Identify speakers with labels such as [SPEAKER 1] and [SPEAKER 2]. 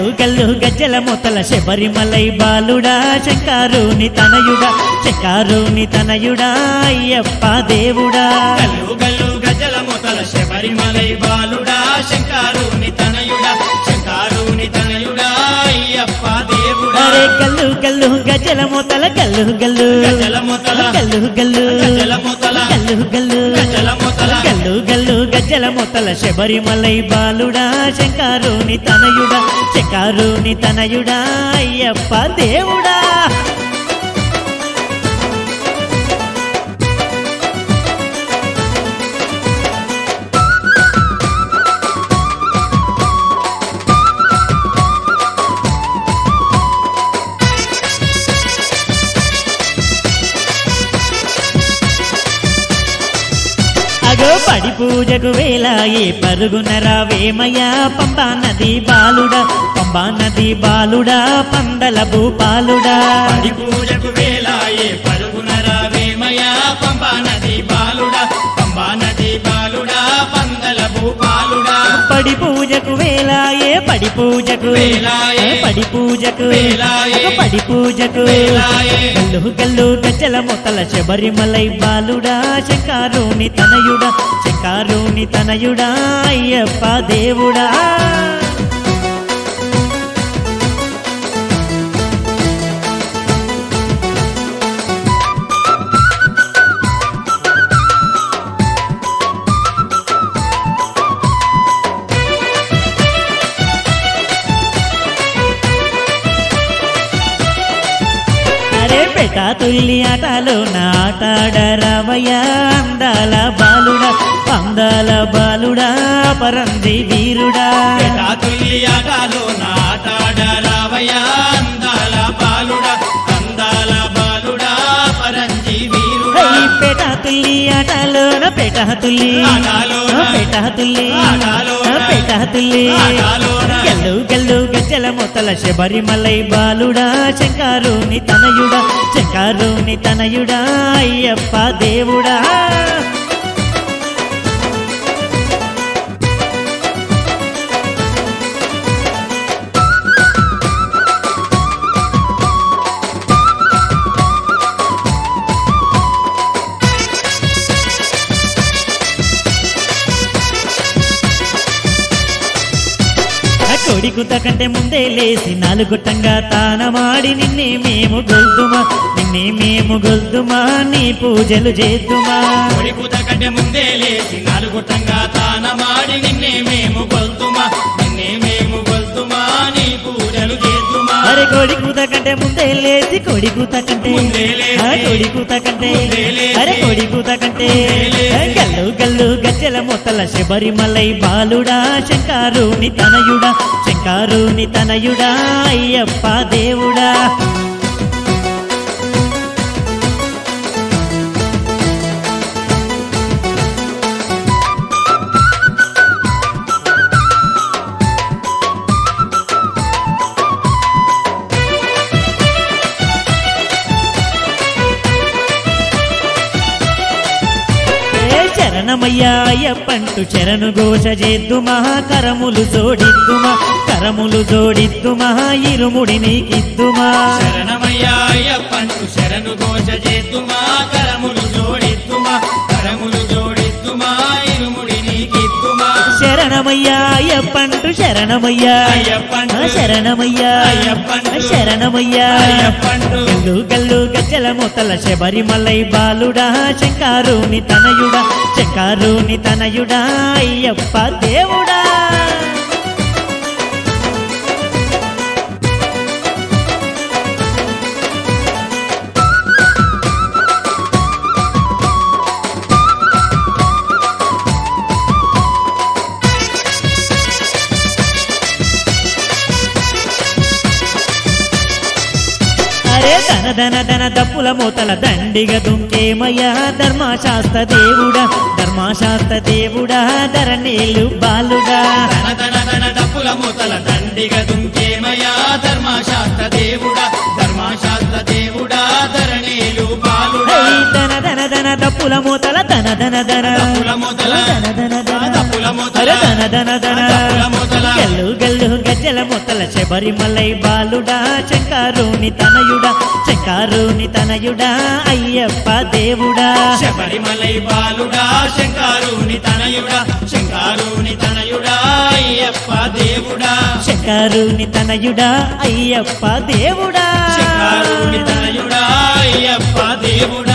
[SPEAKER 1] గల్లు గజ్జల మొతల శబరిమలై బాలుడా శంకారుని తనయుడా శంకారుని తనయుడా అయ్యప్ప దేవుడా
[SPEAKER 2] గల్లు గల్లు గజల మొతల శబరిమలై బాలుడా శంకారుని తనయుడా శంకారుని తనయుడా అయ్యప్ప దేవుడా
[SPEAKER 1] అరే గల్లు గల్లు గజ్జల మొతల గల్లు గల్లు
[SPEAKER 2] గజల మొతల
[SPEAKER 1] గల్లు గల్లు
[SPEAKER 2] గజల మొతల
[SPEAKER 1] గల్లు గల్లు
[SPEAKER 2] గజల మొతల
[SPEAKER 1] గల్లు గల్లు గజ్జల మొతల శబరిమలై బాలుడా శంకారుని తనయుడా శంకారుని తనయుడా అయ్యప్ప దేవుడా అగో పడి పూజకు వేలాయే పరుగున రావేమయ్యా పంబా నది బాలుడా పంబా నది బాలుడా పందల భూపాలుడా
[SPEAKER 2] పడి పూజకు వేలాయే పరుగున రావేమయా పంబా నది బాలుడా పంబా నది బాలుడా పందల భూపాలుడా
[SPEAKER 1] పడి పూజకు వేలాయే పడి పూజకు
[SPEAKER 2] వేలాయే.
[SPEAKER 1] పడి పూజకు
[SPEAKER 2] వేలాయే.
[SPEAKER 1] అగో పడి పూజకు
[SPEAKER 2] వేలాయే.
[SPEAKER 1] గల్లు గల్లు గజ్జల మొతల శబరిమలై బాలుడా శంకారుని తనయుడా శంకారుని తనయుడా అయ్యప్ప దేవుడా అరే పెట తుల్లి ఆటలో నాటాడరావయ్య అందాల బాలుడా అందాల బాలుడా పరంది వీరుడా
[SPEAKER 2] పెటా తుల్లి ఆటలో నాటాడ రావయ్యా అందాల బాలుడా అందాల బాలుడా పరంజి వీరుడా
[SPEAKER 1] హై పెట తుల్లి ఆటలోన పెట తుల్లి
[SPEAKER 2] ఆటలోన.
[SPEAKER 1] పెట తుల్లి
[SPEAKER 2] ఆటలోన.
[SPEAKER 1] పెట తుల్లి
[SPEAKER 2] ఆటలోన.
[SPEAKER 1] గల్లు గల్లు గజ్జల మొతల శబరిమలై బాలుడా శంకారుని తనయుడా శంకారుని తనయుడా అయ్యప్ప దేవుడా ఆ కొడికుత కంటే ముందే లేసి నాలుగుట్టంగా తానమాడి నిన్నే మేము గొల్దుమా నిన్నే మేము గొల్దుమా నీ పూజలు చేద్దుమా
[SPEAKER 2] కొడికుత కంటే ముందే లేచి నాలుగుట్టంగా తానమాడి నిన్నే మేము కొల్తుమా నిన్నే మేము కొల్తుమా నీ పూజలు చేద్దుమా
[SPEAKER 1] అరే కొడికుత కంటే ముందే లేచి కొడికుత కంటే
[SPEAKER 2] ముందే లేచి.
[SPEAKER 1] ఆ కొడికుత కంటే
[SPEAKER 2] ముందే లేచి.
[SPEAKER 1] అరే కొడికుత కంటే
[SPEAKER 2] ముందే లేచి.
[SPEAKER 1] ఆ గల్లు గల్లు గజ్జల మొత్తల శబరిమలై బాలుడా శంకారుని తనయుడా శంకారుని తనయుడా అయ్యప్ప దేవుడా ఏ శరణమయ్యా అయ్యప్పంటూ శరణు ఘోష చేద్దుమా కరములు జోడిద్దుమా కరములు జోడిద్దుమా ఇరుముడి నీకిద్దుమా
[SPEAKER 2] శరణమయ్యా అయ్యప్పంటు శరణు ఘోష చేద్దుమా కరములు జోడిద్దుమా కరములు జోడిద్దుమా ఇరుముడి నీకిద్దుమా
[SPEAKER 1] శరణమయ్యా అయ్యప్పంటూ శరణమయ్యా
[SPEAKER 2] అయ్యప్పంటూ
[SPEAKER 1] ఆ శరణమయ్యా
[SPEAKER 2] అయ్యప్పంటూ
[SPEAKER 1] ఆ శరణమయ్యా
[SPEAKER 2] అయ్యప్పంటూ
[SPEAKER 1] గల్లు గల్లు గజ్జల మొతల శబరిమలై బాలుడా శంకారుని తనయుడా శంకారుని తనయుడా అయ్యప్ప దేవుడా అరే ధన ధన ధన దప్పుల మూతల దండిగ దుంకేమయ్యా ధర్మశాస్త్ర దేవుడా ధర్మశాస్త్ర దేవుడా ధరణేలు బాలుడా
[SPEAKER 2] ధన ధన ధన డప్పుల మూతల దండిగ దుంకేమయా ధర్మశాస్త్ర దేవుడా ధర్మశాస్త్ర దేవుడా ధరణీలు బాలుడా
[SPEAKER 1] హై ధన ధన ధన దప్పుల మూతల ధన ధన ధన
[SPEAKER 2] దప్పుల మూతల
[SPEAKER 1] ధన ధన ధన
[SPEAKER 2] దప్పుల మూతల
[SPEAKER 1] అరే ధన ధన ధన
[SPEAKER 2] దప్పుల మూతల
[SPEAKER 1] గల్లు గల్లు గజ్జల ముత్యాల మొత్తల శబరిమలై బాలుడా శంకారుని తనయుడా శంకారుని తనయుడా అయ్యప్ప దేవుడా
[SPEAKER 2] శబరిమలై బాలుడా శంకారుని తనయుడా శంకారుని తనయుడా అయ్యప్ప దేవుడా
[SPEAKER 1] శంకారుని తనయుడా అయ్యప్ప దేవుడా
[SPEAKER 2] శంకారుని తనయుడా అయ్యప్ప దేవుడా